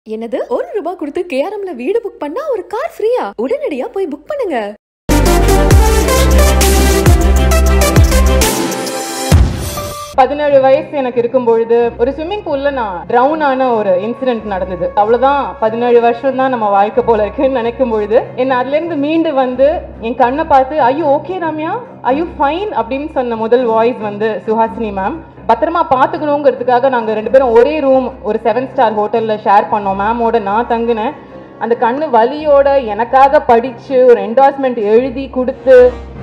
என்னது ஒரு ரூபாய் கொடுத்து கேஆர்எம்ல வீடு புக் பண்ணா ஒரு கார் ஃப்ரீயா உடனடியா போய் புக் பண்ணுங்க பதினேழு வயசு எனக்கு இருக்கும் பொழுது ஒரு ஸ்விம்மிங் பூல்ல நான் ட்ரவுன் ஆன ஒரு இன்சிடென்ட் நடந்தது அவ்வளவுதான் பதினேழு வருஷம் தான் நம்ம வாழ்க்கை போல இருக்குன்னு நினைக்கும் பொழுது என்ன அதுல இருந்து மீண்டு வந்து என் கண்ணை பார்த்து ஐயோ ஓகே ரம்யா ஐயோ ஃபைன் அப்படின்னு சொன்ன முதல் வாய்ஸ் வந்து சுஹாசினி மேம் பத்திரமா பார்த்துக்கணுங்கிறதுக்காக நாங்கள் ரெண்டு பேரும் ஒரே ரூம் ஒரு செவன் ஸ்டார் ஹோட்டலில் ஷேர் பண்ணோம் மேமோட நான் தங்கினேன் அந்த கண்ணு வலியோட எனக்காக படிச்சு ஒரு என்டாஸ்மெண்ட் எழுதி கொடுத்து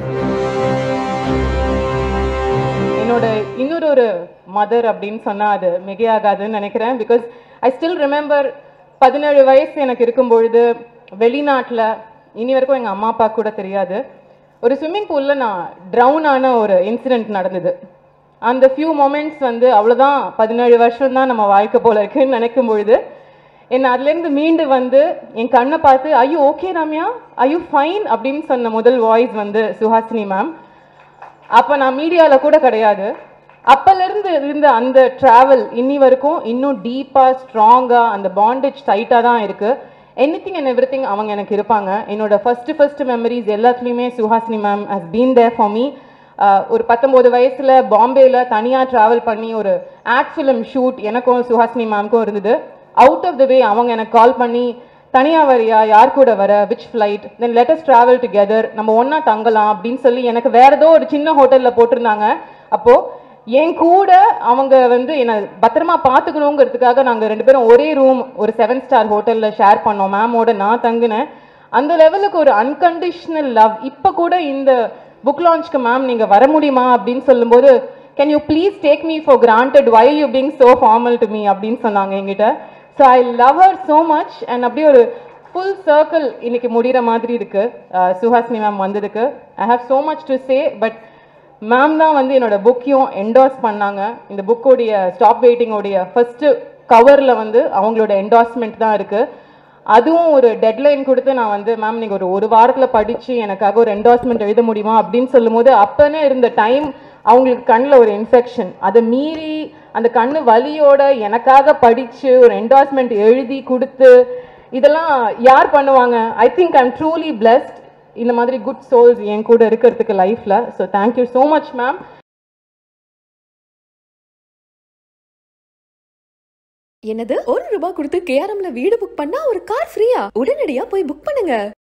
என்னோட இன்னொரு ஒரு மதர் அப்படின்னு சொன்னா அது மிகையாகாதுன்னு நினைக்கிறேன் பிகாஸ் ஐ ஸ்டில் ரிமெம்பர் பதினேழு வயசு எனக்கு இருக்கும் பொழுது வெளிநாட்டில் இனி வரைக்கும் எங்கள் அம்மா அப்பா கூட தெரியாது ஒரு ஸ்விம்மிங் பூலில் நான் ட்ரவுன் ஆன ஒரு இன்சிடென்ட் நடந்தது அந்த ஃபியூ மொமெண்ட்ஸ் வந்து அவ்வளோதான் பதினேழு வருஷம் தான் நம்ம வாழ்க்கை போல இருக்குன்னு நினைக்கும் பொழுது என்ன அதுலேருந்து மீண்டு வந்து என் கண்ணை பார்த்து ஐயோ ஓகே ரம்யா ஐயோ ஃபைன் அப்படின்னு சொன்ன முதல் வாய்ஸ் வந்து சுஹாசினி மேம் அப்போ நான் மீடியாவில் கூட கிடையாது அப்போலேருந்து இருந்த அந்த ட்ராவல் இன்னி வரைக்கும் இன்னும் டீப்பாக ஸ்ட்ராங்காக அந்த பாண்டேஜ் டைட்டாக தான் இருக்குது எனி திங் அண்ட் எவ்ரி அவங்க எனக்கு இருப்பாங்க என்னோட ஃபஸ்ட்டு ஃபஸ்ட்டு மெமரிஸ் எல்லாத்துலேயுமே Suhasini ma'am has been there for me ஒரு பத்தொம்போது வயசில் பாம்பேயில் தனியாக ட்ராவல் பண்ணி ஒரு ஆட் ஃபிலிம் ஷூட் எனக்கும் சுஹாசினி மேம்க்கும் இருந்தது அவுட் ஆஃப் த வே அவங்க எனக்கு கால் பண்ணி தனியா வரியா யார் கூட வர which flight then let's travel together நம்ம ஒன்றா தங்கலாம் அப்படின்னு சொல்லி எனக்கு வேற ஏதோ ஒரு சின்ன ஹோட்டலில் போட்டிருந்தாங்க அப்போ என் கூட அவங்க வந்து என்னை பத்திரமா பார்த்துக்கணுங்கிறதுக்காக நாங்கள் ரெண்டு பேரும் ஒரே ரூம் ஒரு செவன் ஸ்டார் ஹோட்டலில் ஷேர் பண்ணோம் மேமோட நான் தங்கினேன் அந்த லெவலுக்கு ஒரு அன்கண்டிஷனல் லவ் இப்போ கூட இந்த புக் லான்ச்க்கு மேம் நீங்கள் வர முடியுமா அப்படின்னு சொல்லும்போது can you please take me for granted why you being so formal to me அப்படின்னு சொன்னாங்க என்கிட்ட so I love her so much and அப்படியே ஒரு ஃபுல் சர்க்கிள் இன்னைக்கு முடிகிற மாதிரி இருக்கு அஹ் சுஹாசினி மேம் வந்ததுக்கு I have so much to say but ma'am தான் வந்து என்னோட புக்கையும் என்டாஸ் பண்ணாங்க இந்த புக்கோடைய ஸ்டாப் வெயிட்டிங்கோடைய ஃபர்ஸ்ட்டு கவரில் வந்து அவங்களோட என்டாஸ்மெண்ட் தான் இருக்குது அதுவும் ஒரு டெட்லைன் கொடுத்து நான் வந்து மேம் நீங்கள் ஒரு ஒரு வாரத்தில் படித்து எனக்காக ஒரு என்டாஸ்மெண்ட் எழுத முடியுமா அப்படின்னு சொல்லும்போது அப்போனே இருந்த டைம் அவங்களுக்கு கண்ணில் ஒரு இன்ஃபெக்ஷன் அதை மீறி அந்த கண்ணு வலியோட எனக்காக படித்து ஒரு என்டாஸ்மெண்ட் எழுதி கொடுத்து இதெல்லாம் யார் பண்ணுவாங்க I think I'm truly blessed இந்த மாதிரி குட் சோல்ஸ் என் கூட இருக்கிறதுக்கு லைஃப்பில் so thank you so much ma'am என்னது ஒரு ரூபாய் கொடுத்து கேஆர்எம்ல வீடு புக் பண்ணா ஒரு கார் ஃப்ரீயா உடனடியா போய் புக் பண்ணுங்க